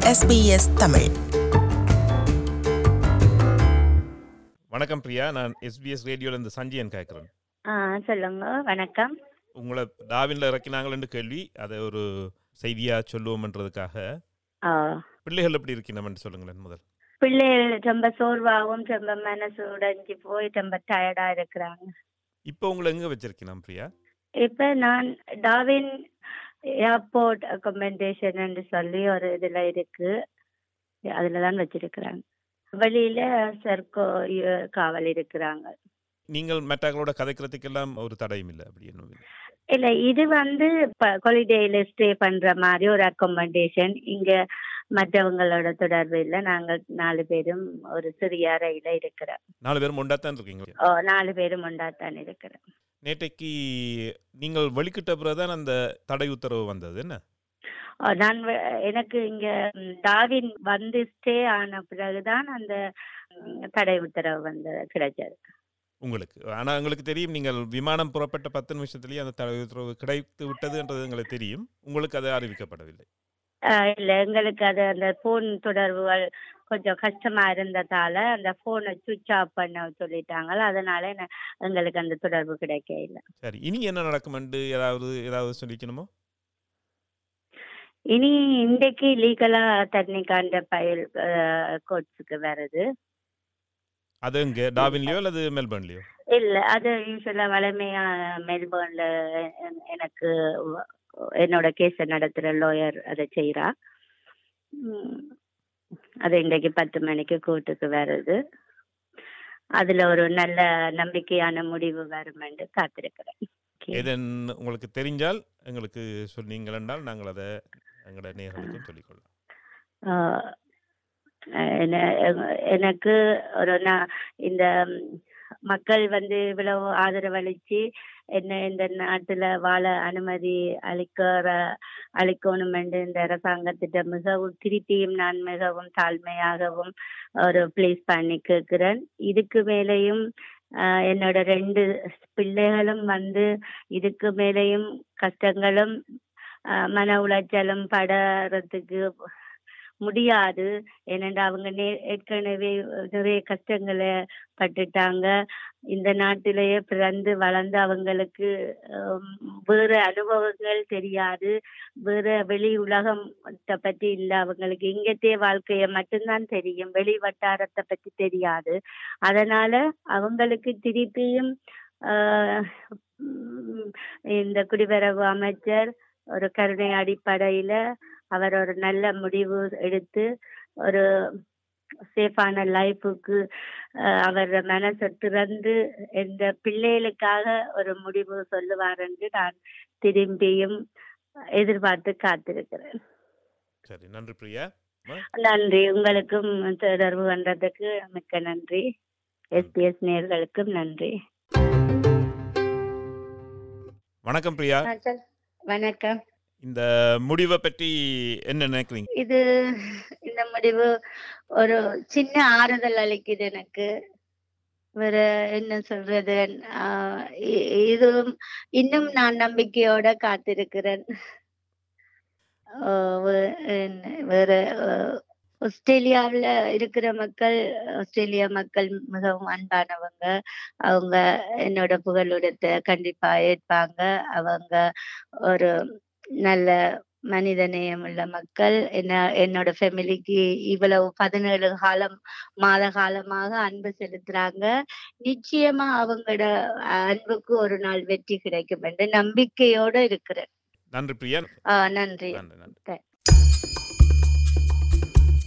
SBS Tamil வணக்கம் பிரியா நான் SBS ரேடியோல இருந்து சஞ்சயன் கேட்குறேன் ஆ சொல்லுங்க வணக்கம் உங்களை டாவின்ல இறக்கினாங்களேன்னு கேள்வி அதை ஒரு செய்தியா சொல்லுவோம்ன்றதுக்காக ஆ, பிள்ளைகள் எப்படி இருக்கீங்கன்னு சொல்லுங்களேன் முதல் பிள்ளைகள் ரொம்ப சோர்வாகவும் ரொம்ப மனசு உடைஞ்சு போய் ரொம்ப டயர்டா இருக்கிறாங்க இப்போ உங்களை எங்க வச்சிருக்கீங்க பிரியா இப்ப நான் டாவின் ஏர்போர்ட் அக்கமெண்டேஷன் என்று சொல்லி ஒரு இதுல இருக்கு அதுல தான் வச்சிருக்கிறாங்க வெளியில சர்க்கோ இ- காவல் இருக்கிறாங்க நீங்கள் மெட்டாக்களோட கதைக்கிறதுக்கெல்லாம் ஒரு தடையும் இல்லை அப்படி என்ன இல்ல இது வந்து ஹாலிடேல ஸ்டே பண்ற மாதிரி ஒரு அக்கோமடேஷன் இங்க மற்றவங்களோட தொடர்பு இல்ல நாங்க நாலு பேரும் ஒரு சிறிய அறையில இருக்கிறோம் நாலு பேரும் ஒண்டாத்தான் இருக்கீங்க ஓ, நாலு பேரும் உண்டாத்தான் இருக்கிறோம் நேற்றைக்கு நீங்கள் வெளிக்கிட்ட பிறகுதான் அந்த தடை உத்தரவு வந்தது என்ன ஓ, நான் வ- எனக்கு இங்க ம், டாவின் வந்து ஸ்டே ஆன பிறகுதான் அந்த ம், தடை உத்தரவு வந்து கிடைச்சது உங்களுக்கு ஆனா எங்களுக்கு தெரியும் நீங்கள் விமானம் புறப்பட்ட பத்து நிமிஷத்துலயே அந்த தடை உத்தரவு கிடைத்து விட்டதுன்றது எங்களுக்கு தெரியும் உங்களுக்கு அது அறிவிக்கப்படவில்லை ஆஹ் இல்ல எங்களுக்கு அது அந்த போன் தொடர்புகள் கொஞ்சம் கஷ்டமா இருந்ததால அந்த போனை சுவிட்ச் ஆஃப் பண்ண சொல்லிட்டாங்க அதனால என்ன- எங்களுக்கு அந்த தொடர்பு கிடைக்க இல்லை சரி இனி என்ன நடக்குமென்று ஏதாவது ஏதாவது சொல்லிக்கணுமோ இனி இன்றைக்கு லீகலா தண்ணிக்காண்ட பயல் கோர்ட்ஸுக்கு வருது அது எங்க டாவின்லயோ அல்லது மெல்பர்ன்லயோ இல்ல அது யூஸ்வலா வளமையா மெல்போர்ன்ல எ- எனக்கு வ- என்னோட கேஸ நடத்துற லாயர் அதை செய்யறா உம், அது இன்றைக்கு பத்து மணிக்கு கோர்ட்டுக்கு வருது அதுல ஒரு நல்ல நம்பிக்கையான முடிவு வரும் என்று காத்திருக்கிறேன் Okay. ஏதேன் உங்களுக்கு தெரிஞ்சால் எங்களுக்கு சொன்னீங்கள் என்றால் நாங்கள் அதை எங்களோட நேர்களுக்கும் சொல்லிக்கொள்ளலாம் ஆஹ் என- எனக்கு ஒரு நா- இந்த ம், மக்கள் வந்து இவ்வளவு ஆதரவளிச்சு என்ன இந்த நாட்டுல வாழ அனுமதி அளிக்கிற அளிக்கணும் என்று இந்த அரசாங்கத்திட்ட மிகவும் திருப்பியும் நான் மிகவும் தாழ்மையாகவும் ஒரு ப்ளீஸ் பண்ணி கேட்கிறேன் இதுக்கு மேலேயும் ஆஹ் என்னோட ரெண்டு பிள்ளைகளும் வந்து இதுக்கு மேலேயும் கஷ்டங்களும் ஆஹ் மன உளைச்சலும் படுறதுக்கு முடியாது ஏனென்றா அவங்க நே- ஏற்கனவே நிறைய கஷ்டங்களை பட்டுட்டாங்க இந்த நாட்டிலேயே பிறந்து வளர்ந்து அவங்களுக்கு ஹம், வேற அனுபவங்கள் தெரியாது வேற வெளி உலகத்தை பத்தி இல்ல அவங்களுக்கு இங்கத்தே வாழ்க்கைய மட்டும்தான் தெரியும் வெளி வட்டாரத்தை பத்தி தெரியாது அதனால அவங்களுக்கு திருப்பியும் ஆஹ், உம், இந்த குடிவரவு அமைச்சர் ஒரு கருணை அடிப்படையில அவர் ஒரு நல்ல முடிவு எடுத்து ஒரு சேஃபான லைஃபுக்கு அவர் மனசை திறந்து இந்த பிள்ளைகளுக்காக ஒரு முடிவு சொல்லுவார் என்று நான் திரும்பியும் எதிர்பார்த்து காத்திருக்கிறேன் சரி நன்றி பிரியா நன்றி உங்களுக்கும் தொடர்பு பண்றதுக்கு மிக்க நன்றி எஸ்பிஎஸ் நேர்களுக்கும் நன்றி வணக்கம் பிரியா வணக்கம் இந்த முடிவை பற்றி என்ன நினைக்கிறீங்க இது இந்த முடிவு ஒரு சின்ன ஆறுதல் அளிக்குது எனக்கு வேற என்ன சொல்றது ஆஹ் இ- இது இன்னும் நான் நம்பிக்கையோட காத்திருக்கிறேன் ஆஹ் வே- என்ன- வேற ஆஹ் ஆஸ்திரேலியாவுல இருக்கிற மக்கள் ஆஸ்திரேலியா மக்கள் மிகவும் அன்பானவங்க அவங்க என்னோட புகழுடத்தை கண்டிப்பா ஏற்பாங்க அவங்க ஒரு நல்ல மனித நேயம் உள்ள மக்கள் என்ன என்னோட ஃபேமிலிக்கு இவ்வளவு பதினேழு காலம் மாத காலமாக அன்பு செலுத்துறாங்க நிச்சயமா அவங்களோட அன்புக்கு ஒரு நாள் வெற்றி கிடைக்கும் என்று நம்பிக்கையோட இருக்கிறேன் நன்றி பிரியா ஆஹ் நன்றி நன்றி நன்றி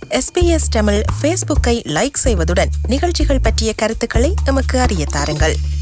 எஸ்பிஎஸ் தமிழ் ஃபேஸ்புக்கை லைக் செய்வதுடன் நிகழ்ச்சிகள் பற்றிய கருத்துக்களை எமக்கு அறிய தாருங்கள்